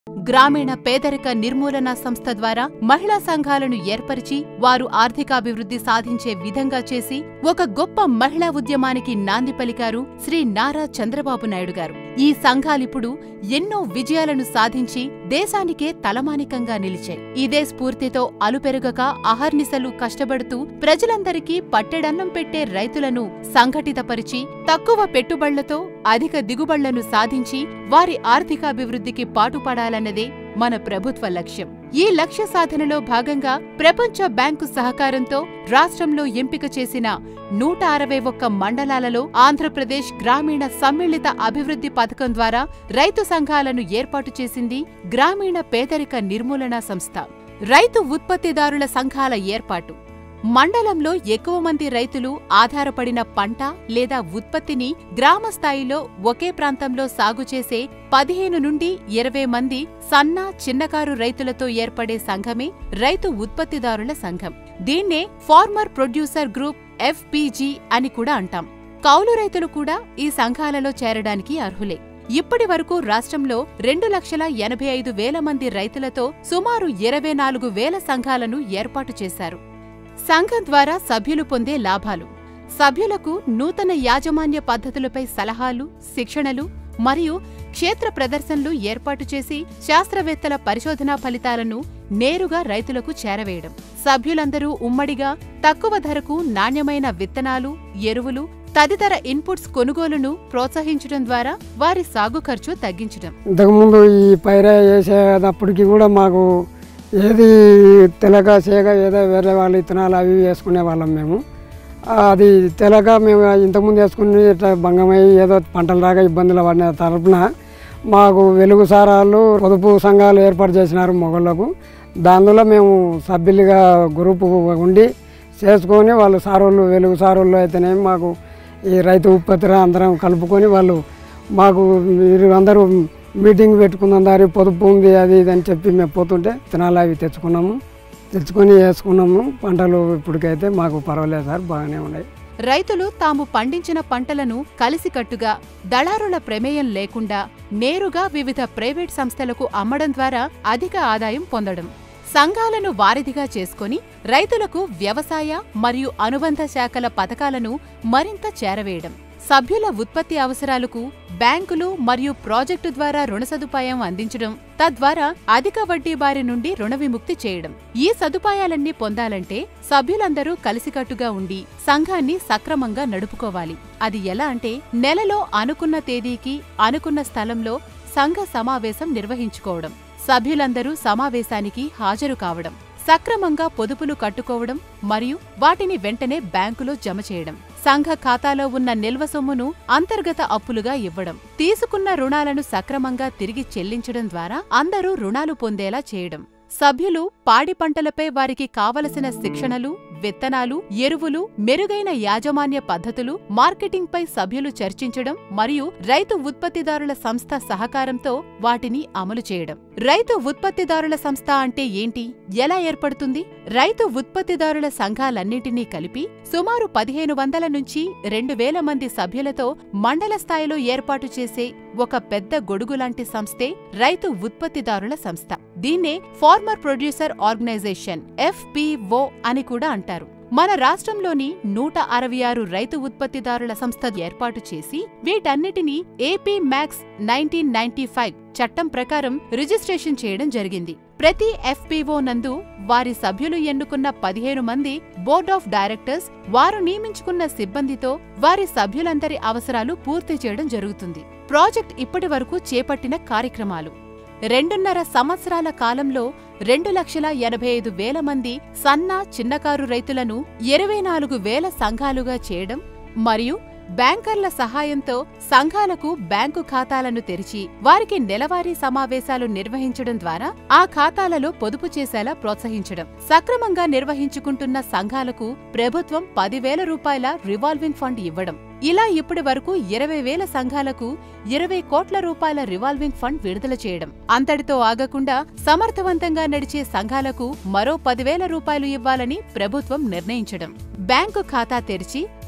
గ్రామీణ పేదరిక నిర్మూలన సంస్థ ద్వారా మహిళా సంఘాలను ఏర్పరిచి వారు ఆర్థికాభివృద్ధి సాధించే విధంగా చేసి ఒక గొప్ప మహిళా ఉద్యమానికి నాంది పలికారు శ్రీ నారా చంద్రబాబు నాయుడు గారు ఈ సంఘాలిప్పుడు ఎన్నో విజయాలను సాధించి దేశానికే తలమానికంగా నిలిచాయి ఇదే స్ఫూర్తితో అలుపెరుగక అహర్నిశలు కష్టపడుతూ ప్రజలందరికీ పట్టెడన్నం పెట్టే రైతులను సంఘటితపరిచి తక్కువ పెట్టుబళ్లతో అధిక దిగుబళ్లను సాధించి వారి ఆర్థికాభివృద్ధికి పాటుపడాలన్నదే మన ప్రభుత్వ లక్ష్యం ఈ లక్ష్య సాధనలో భాగంగా ప్రపంచ బ్యాంకు సహకారంతో రాష్ట్రంలో ఎంపిక చేసిన నూట అరవై ఒక్క మండలాలలో ఆంధ్రప్రదేశ్ గ్రామీణ సమ్మిళిత అభివృద్ధి పథకం ద్వారా రైతు సంఘాలను ఏర్పాటు చేసింది గ్రామీణ పేదరిక నిర్మూలన సంస్థ రైతు ఉత్పత్తిదారుల సంఘాల ఏర్పాటు మండలంలో ఎక్కువ మంది రైతులు ఆధారపడిన పంట లేదా ఉత్పత్తిని గ్రామ స్థాయిలో ఒకే ప్రాంతంలో సాగు చేసే పదిహేను నుండి ఇరవై మంది సన్న చిన్నకారు రైతులతో ఏర్పడే సంఘమే రైతు ఉత్పత్తిదారుల సంఘం దీన్నే ఫార్మర్ ప్రొడ్యూసర్ గ్రూప్ ఎఫ్పిజి అని కూడా అంటాం కౌలు రైతులు కూడా ఈ సంఘాలలో చేరడానికి అర్హులే ఇప్పటి వరకు రాష్ట్రంలో రెండు లక్షల ఎనభై ఐదు వేల మంది రైతులతో సుమారు ఇరవై నాలుగు వేల సంఘాలను ఏర్పాటు చేశారు సంఘం ద్వారా సభ్యులు పొందే లాభాలు సభ్యులకు నూతన యాజమాన్య పద్ధతులపై సలహాలు శిక్షణలు మరియు క్షేత్ర ప్రదర్శనలు ఏర్పాటు చేసి శాస్త్రవేత్తల పరిశోధనా ఫలితాలను నేరుగా రైతులకు చేరవేయడం సభ్యులందరూ ఉమ్మడిగా తక్కువ ధరకు నాణ్యమైన విత్తనాలు ఎరువులు తదితర ఇన్పుట్స్ కొనుగోలును ప్రోత్సహించడం ద్వారా వారి సాగు ఖర్చు తగ్గించడం ఇంతకుముందు ఈ పైరా వేసేటప్పటికి కూడా మాకు ఏది తెలక సేగ ఏదో వేరే వాళ్ళ విత్తనాలు అవి ఇవి వేసుకునే వాళ్ళం మేము ఆ, అది తెలక మేము ఇంతకుముందు వేసుకుని ఇట్లా భంగమై ఏదో పంటల రాగా ఇబ్బందులు పడిన తరపున మాకు వెలుగు సారాలు పొదుపు సంఘాలు ఏర్పాటు చేసినారు మొగళ్ళకు దానిలో మేము సభ్యులుగా గ్రూపు ఉండి చేసుకొని వాళ్ళు సారోళ్ళు వెలుగు సారోళ్ళు అయితేనేమి మాకు ఈ రైతు ఉత్పత్తి అందరం కలుపుకొని వాళ్ళు మాకు మీరు అందరూ మీటింగ్ పెట్టుకుందాం దారి పొదుపు ఉంది అది ఇది అని చెప్పి మేము పోతుంటే విత్తనాలు అవి తెచ్చుకున్నాము తెచ్చుకొని వేసుకున్నాము పంటలు ఇప్పటికైతే మాకు పర్వాలేదు సార్ బాగానే ఉన్నాయి రైతులు తాము పండించిన పంటలను కలిసికట్టుగా దళారుల ప్రమేయం లేకుండా నేరుగా వివిధ ప్రైవేట్ సంస్థలకు అమ్మడం ద్వారా అధిక ఆదాయం పొందడం సంఘాలను వారిదిగా చేసుకొని రైతులకు వ్యవసాయ మరియు అనుబంధ శాఖల పథకాలను మరింత చేరవేయడం సభ్యుల ఉత్పత్తి అవసరాలకు బ్యాంకులు మరియు ప్రాజెక్టు ద్వారా రుణ సదుపాయం అందించడం తద్వారా అధిక వడ్డీ బారి నుండి రుణ విముక్తి చేయడం ఈ సదుపాయాలన్నీ పొందాలంటే సభ్యులందరూ కలిసికట్టుగా ఉండి సంఘాన్ని సక్రమంగా నడుపుకోవాలి అది ఎలా అంటే నెలలో అనుకున్న తేదీకి అనుకున్న స్థలంలో సంఘ సమావేశం నిర్వహించుకోవడం సభ్యులందరూ సమావేశానికి హాజరు కావడం సక్రమంగా పొదుపులు కట్టుకోవడం మరియు వాటిని వెంటనే బ్యాంకులో జమ చేయడం సంఘ ఖాతాలో ఉన్న నిల్వ సొమ్మును అంతర్గత అప్పులుగా ఇవ్వడం తీసుకున్న రుణాలను సక్రమంగా తిరిగి చెల్లించడం ద్వారా అందరూ రుణాలు పొందేలా చేయడం సభ్యులు పాడి పంటలపై వారికి కావలసిన శిక్షణలు విత్తనాలు ఎరువులు మెరుగైన యాజమాన్య పద్ధతులు మార్కెటింగ్పై సభ్యులు చర్చించడం మరియు రైతు ఉత్పత్తిదారుల సంస్థ సహకారంతో వాటిని అమలు చేయడం రైతు ఉత్పత్తిదారుల సంస్థ అంటే ఏంటి ఎలా ఏర్పడుతుంది రైతు ఉత్పత్తిదారుల సంఘాలన్నింటినీ కలిపి సుమారు పదిహేను వందల నుంచి రెండు వేల మంది సభ్యులతో మండల స్థాయిలో ఏర్పాటు చేసే ఒక పెద్ద గొడుగులాంటి సంస్థే రైతు ఉత్పత్తిదారుల సంస్థ దీన్నే ఫార్మర్ ప్రొడ్యూసర్ ఆర్గనైజేషన్ ఎఫ్పిఓ అని కూడా అంటారు మన రాష్ట్రంలోని నూట అరవై ఆరు రైతు ఉత్పత్తిదారుల సంస్థ ఏర్పాటు చేసి వీటన్నిటినీ AP MACS nineteen ninety five చట్టం ప్రకారం రిజిస్ట్రేషన్ చేయడం జరిగింది ప్రతి ఎఫ్పిఓ నందు వారి సభ్యులు ఎన్నుకున్న పదిహేను మంది బోర్డ్ ఆఫ్ డైరెక్టర్స్ వారు నియమించుకున్న సిబ్బందితో వారి సభ్యులందరి అవసరాలు పూర్తి చేయడం జరుగుతుంది ప్రాజెక్ట్ ఇప్పటి వరకు చేపట్టిన కార్యక్రమాలు రెండున్నర సంవత్సరాల కాలంలో రెండు లక్షల ఎనభై ఐదు వేల మంది సన్న చిన్నకారు రైతులను ఇరవై నాలుగు వేల సంఘాలుగా చేయడం మరియు బ్యాంకర్ల సహాయంతో సంఘాలకు బ్యాంకు ఖాతాలను తెరిచి వారికి నెలవారీ సమావేశాలు నిర్వహించడం ద్వారా ఆ ఖాతాలలో పొదుపు చేసేలా ప్రోత్సహించడం సక్రమంగా నిర్వహించుకుంటున్న సంఘాలకు ప్రభుత్వం పదివేల రూపాయల రివాల్వింగ్ ఫండ్ ఇవ్వడం ఇలా ఇప్పటి వరకు ఇరవై వేల సంఘాలకు ఇరవై కోట్ల రూపాయల రివాల్వింగ్ ఫండ్ విడుదల చేయడం అంతటితో ఆగకుండా సమర్థవంతంగా నడిచే సంఘాలకు మరో పదివేల రూపాయలు ఇవ్వాలని ప్రభుత్వం నిర్ణయించడం బ్యాంకు ఖాతా తెరిచి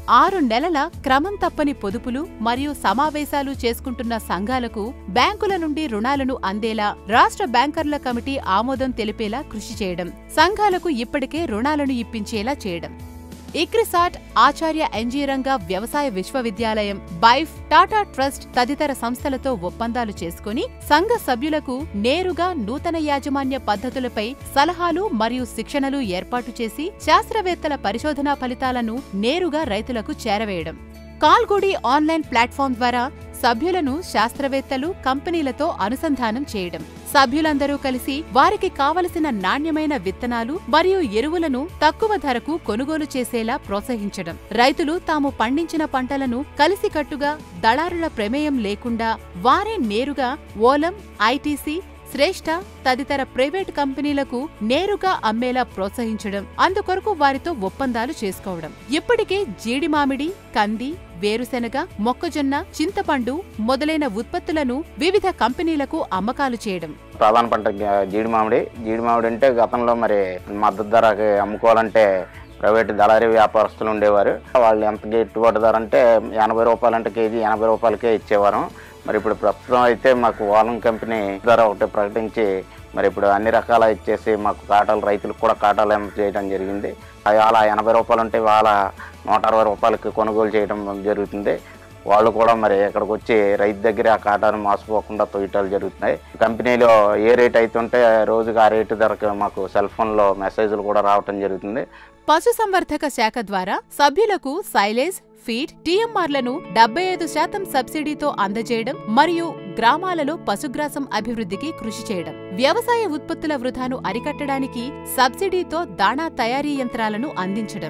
ఆరు నెలల క్రమం తప్పని పొదుపులు మరియు సమావేశాలు చేసుకుంటున్న సంఘాలకు బ్యాంకుల నుండి రుణాలను అందేలా రాష్ట్ర బ్యాంకర్ల కమిటీ ఆమోదం తెలిపేలా కృషి చేయడం సంఘాలకు ఇప్పటికే రుణాలను ఇప్పించేలా చేయడం ఇక్రిసాట్ ఆచార్య ఎన్జీరంగ వ్యవసాయ విశ్వవిద్యాలయం బైఫ్ టాటా ట్రస్ట్ తదితర సంస్థలతో ఒప్పందాలు చేసుకుని సంఘ సభ్యులకు నేరుగా నూతన యాజమాన్య పద్ధతులపై సలహాలు మరియు శిక్షణలు ఏర్పాటు చేసి శాస్త్రవేత్తల పరిశోధనా ఫలితాలను నేరుగా రైతులకు చేరవేయడం కాల్గుడి ఆన్లైన్ ప్లాట్ఫామ్ ద్వారా సభ్యులను శాస్త్రవేత్తలు కంపెనీలతో అనుసంధానం చేయడం సభ్యులందరూ కలిసి వారికి కావలసిన నాణ్యమైన విత్తనాలు మరియు ఎరువులను తక్కువ ధరకు కొనుగోలు చేసేలా ప్రోత్సహించడం రైతులు తాము పండించిన పంటలను కలిసికట్టుగా దళారుల ప్రమేయం లేకుండా వారే నేరుగా ఓలం ఐటీసీ శ్రేష్ఠ తదితర ప్రైవేట్ కంపెనీలకు నేరుగా అమ్మేలా ప్రోత్సహించడం అందుకొరకు వారితో ఒప్పందాలు చేసుకోవడం ఇప్పటికే జీడి మామిడి కంది వేరుశెనగ మొక్కజొన్న చింతపండు మొదలైన ఉత్పత్తులను వివిధ కంపెనీలకు అమ్మకాలు చేయడం ప్రధాన పంట గ- జీడి మామిడి జీడి మామిడి అంటే గతంలో మరి మద్దతు ధరకి అమ్ముకోవాలంటే ప్రైవేట్ దళారీ వ్యాపారస్తులు ఉండేవారు వాళ్ళు ఎంత గిట్టుబాటు ధర అంటే ఎనభై రూపాయలు అంటే కేజీ ఎనభై రూపాయలకే ఇచ్చేవారు మరి ఇప్పుడు ప్రస్తుతం అయితే మాకు వాలం కంపెనీ ధర ఒకటి ప్రకటించి మరి ఇప్పుడు అన్ని రకాల ఇచ్చేసి మాకు కాటాలు రైతులకు కూడా కాటాలు ఏం చేయడం జరిగింది అవి అలా ఎనభై రూపాయలు ఉంటే వాళ్ళ నూట అరవై రూపాయలకి కొనుగోలు చేయడం జరుగుతుంది వాళ్ళు కూడా మరి ఇక్కడికి వచ్చి రైతు దగ్గర ఆ కాటాను మోసపోకుండా తొయ్యటాలు జరుగుతున్నాయి కంపెనీలో ఏ రేట్ అవుతుంటే రోజుకి ఆ రేటు ధరకు మాకు సెల్ ఫోన్లో మెసేజ్లు కూడా రావటం జరుగుతుంది పశుసంవర్ధక శాఖ ద్వారా సభ్యులకు సైలేజ్ ఫీడ్ టీఎంఆర్లను డెబ్బై ఐదు శాతం సబ్సిడీతో అందజేయడం మరియు గ్రామాలలో పశుగ్రాసం అభివృద్ధికి కృషి చేయడం వ్యవసాయ ఉత్పత్తుల వృధాను అరికట్టడానికి సబ్సిడీతో దాణా తయారీ యంత్రాలను అందించడం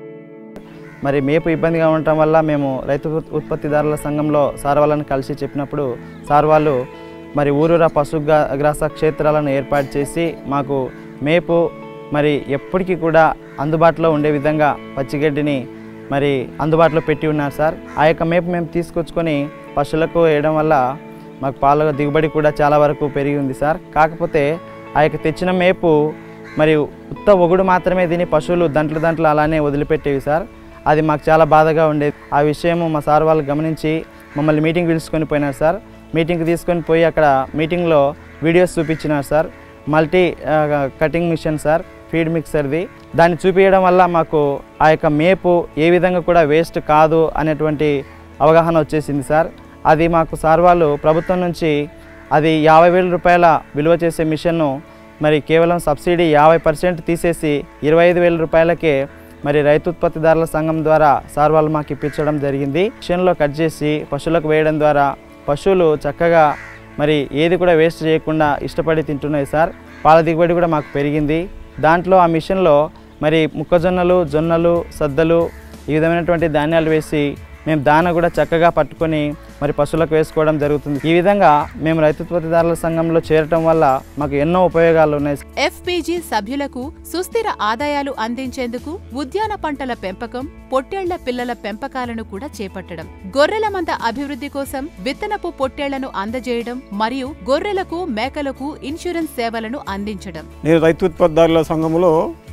మరి మేపు ఇబ్బందిగా ఉండటం వల్ల మేము రైతు ఉత్- ఉత్పత్తిదారుల సంఘంలో సార్ వాళ్ళని కలిసి చెప్పినప్పుడు సార్ వాళ్ళు మరి ఊరూరా పశుగ్రాస క్షేత్రాలను ఏర్పాటు చేసి మాకు మేపు మరి ఎప్పటికీ కూడా అందుబాటులో ఉండే విధంగా పచ్చిగడ్డిని మరి అందుబాటులో పెట్టి ఉన్నారు సార్ ఆ యొక్క మేపు మేము తీసుకొచ్చుకొని పశువులకు వేయడం వల్ల మాకు పాల దిగుబడి కూడా చాలా వరకు పెరిగి ఉంది సార్ కాకపోతే ఆ యొక్క తెచ్చిన మేపు మరి ఉత్త ఒగుడు మాత్రమే తిని పశువులు దంట్లు దంట్లు అలానే వదిలిపెట్టేవి సార్ అది మాకు చాలా బాధగా ఉండేది ఆ విషయము మా సార్ వాళ్ళు గమనించి మమ్మల్ని మీటింగ్ పిలుచుకొని పోయినారు సార్ మీటింగ్కి తీసుకొని పోయి అక్కడ మీటింగ్లో వీడియోస్ చూపించినారు సార్ మల్టీ ఆ, కటింగ్ మిషన్ సార్ ఫీడ్ మిక్సర్ది దాన్ని చూపించడం వల్ల మాకు ఆ యొక్క మేపు ఏ విధంగా కూడా వేస్ట్ కాదు అనేటువంటి అవగాహన వచ్చేసింది సార్ అది మాకు సార్ వాళ్ళు ప్రభుత్వం నుంచి అది యాభై వేల రూపాయల విలువ చేసే మిషన్ను మరి కేవలం సబ్సిడీ యాభై పర్సెంట్ తీసేసి ఇరవై ఐదు వేల రూపాయలకే మరి రైతు ఉత్పత్తిదారుల సంఘం ద్వారా సార్ వాళ్ళు మాకు ఇప్పించడం జరిగింది మిషన్లో కట్ చేసి పశువులకు వేయడం ద్వారా పశువులు చక్కగా మరి ఏది కూడా వేస్ట్ చేయకుండా ఇష్టపడి తింటున్నాయి సార్ పాల దిగుబడి కూడా మాకు పెరిగింది దాంట్లో ఆ మిషన్లో మరి మొక్కజొన్నలు జొన్నలు సద్దలు ఈ విధమైనటువంటి ధాన్యాలు వేసి మేము దాన కూడా చక్కగా పట్టుకొని మరి పశువులకు వేసుకోవడం జరుగుతుంది ఈ విధంగా మేము రైతు ఉత్పత్తిదారుల సంఘంలో చేరటం వల్ల మాకు ఎన్నో ఉపయోగాలు ఉన్నాయి ఎఫ్పీజీ సభ్యులకు సుస్థిర ఆదాయాలు అందించేందుకు ఉద్యాన పంటల పెంపకం పొట్టేళ్ల పిల్లల పెంపకాలను కూడా చేపట్టడం గొర్రెల మంద అభివృద్ధి కోసం విత్తనపు పొట్టేళ్లను అందజేయడం మరియు గొర్రెలకు మేకలకు ఇన్సూరెన్స్ సేవలను అందించడం నేను రైతు ఉత్పత్తిదారుల సంఘంలో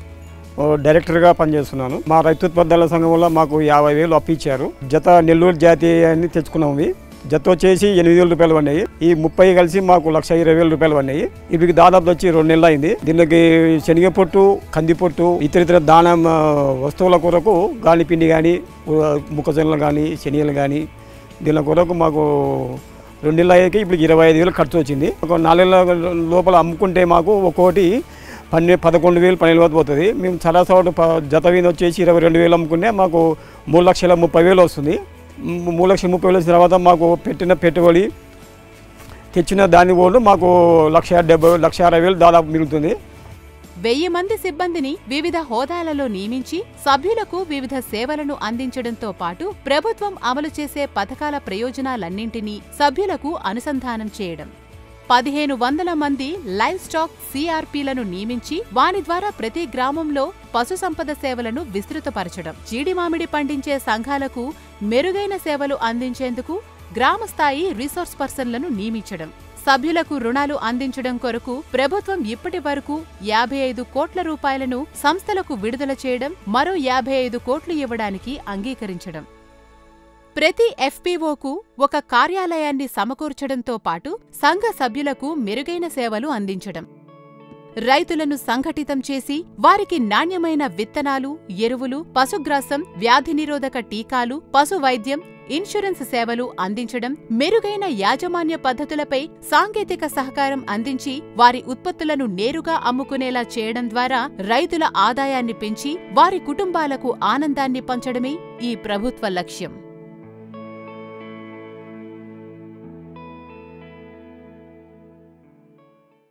ఓ డైరెక్టర్గా పనిచేస్తున్నాను మా రైతు ఉత్పత్తిదారుల సంఘంలో మాకు యాభై వేలు అప్పిచ్చారు జత నెల్లూరు జాతి అని తెచ్చుకున్నాం ఇవి జత వచ్చేసి ఎనిమిది వేల రూపాయలు పడినాయి ఈ ముప్పై కలిసి మాకు లక్ష ఇరవై వేల రూపాయలు పడినాయి ఇవి దాదాపు వచ్చి రెండు నెలలు అయింది దీనికి శనగ పొట్టు కంది పొట్టు ఇతర ఇతర దాన ఆ, వస్తువుల కొరకు గాలి పిండి కానీ మొక్కజొన్నలు కానీ శనగలు కానీ దీని కొరకు మాకు రెండు నెలలు అయ్యాక ఇప్పుడు ఇరవై ఐదు వేలు ఖర్చు వచ్చింది ఒక నాలుగేళ్ళ లోపల అమ్ముకుంటే మాకు ఒక్కోటి పన్నె పదకొండు వేలు పన్నెండు వేలు పోతుంది మేము సరాసరి ప జత మీద వచ్చేసి ఇరవై రెండు వేలు అమ్ముకుంటే మాకు మూడు లక్షల ముప్పై వేలు వస్తుంది ము- మూడు లక్షల ముప్పై వేలు వచ్చిన తర్వాత మాకు పెట్టిన పెట్టుబడి తెచ్చిన దాని ఓడు మాకు లక్ష డెబ్బై లక్ష అరవై వేలు దాదాపు మిగులుతుంది వెయ్యి మంది సిబ్బందిని వివిధ హోదాలలో నియమించి సభ్యులకు వివిధ సేవలను అందించడంతో పాటు ప్రభుత్వం అమలు చేసే పథకాల ప్రయోజనాలన్నింటినీ సభ్యులకు అనుసంధానం చేయడం పదిహేను వందల మంది లైవ్ స్టాక్ సిఆర్పీలను నియమించి వాని ద్వారా ప్రతి గ్రామంలో పశుసంపద సేవలను విస్తృతపరచడం జీడి మామిడి పండించే సంఘాలకు మెరుగైన సేవలు అందించేందుకు గ్రామస్థాయి రిసోర్స్ పర్సన్లను నియమించడం సభ్యులకు రుణాలు అందించడం కొరకు ప్రభుత్వం ఇప్పటి వరకు యాభై ఐదు కోట్ల రూపాయలను సంస్థలకు విడుదల చేయడం మరో యాభై ఐదు కోట్లు ఇవ్వడానికి అంగీకరించడం ప్రతి ఎఫ్పీఓకు ఒక కార్యాలయాన్ని సమకూర్చడంతో పాటు సంఘ సభ్యులకు మెరుగైన సేవలు అందించడం రైతులను సంఘటితం చేసి వారికి నాణ్యమైన విత్తనాలు ఎరువులు పశుగ్రాసం వ్యాధి నిరోధక టీకాలు పశు వైద్యం ఇన్సూరెన్స్ సేవలు అందించడం మెరుగైన యాజమాన్య పద్ధతులపై సాంకేతిక సహకారం అందించి వారి ఉత్పత్తులను నేరుగా అమ్ముకునేలా చేయడం ద్వారా రైతుల ఆదాయాన్ని పెంచి వారి కుటుంబాలకు ఆనందాన్ని పంచడమే ఈ ప్రభుత్వ లక్ష్యం